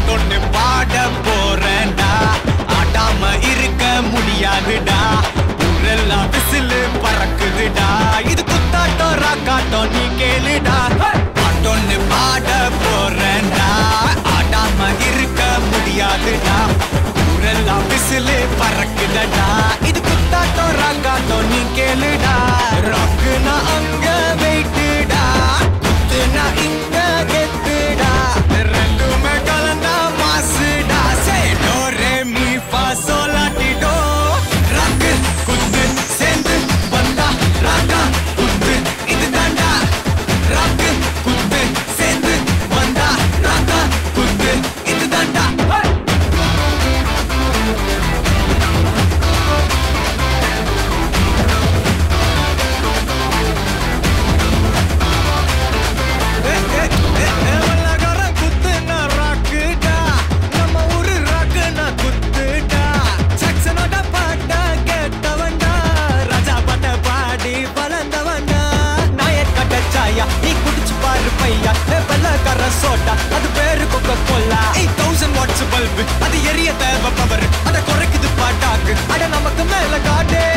பாட்டொன்னு பாட போறேன்டா ஆடாம இருக்க முடியாதுடா ஊரெல்லாம் விசிலு பறக்குதுடா இது குத்தாட்டம் ராக்காட்டம் நீ கேளுடா பாட்டொன்னு பாட போறேன்டா ஆடாம இருக்க முடியாதுடா ஊரெல்லாம் விசிலு பறக்குதடா இது குத்தாட்டம் ராக்காட்டம் நீ கேளுடா ராக்குனா அங்க வெயிட்டுடா குத்துனா இங்க கெத்துடா ரெண்டுமே கலந்தா மாசுடா சே டோ ரே மீ ஃபா சோலாட்டிடோ ராக்கு குத்து சேர்ந்து வந்தா ராக்கா குத்து இது தாண்டா ராக்கு குத்து சேர்ந்து வந்தா ராக்கா குத்து இது தாண்டா சோட்டா அது பேரு Coca Cola eight thousand watts bulb அது எரிய தேவை பவர் அதை குறைக்குது பாட்டாக்கு அட நமக்கு மேல காட்டே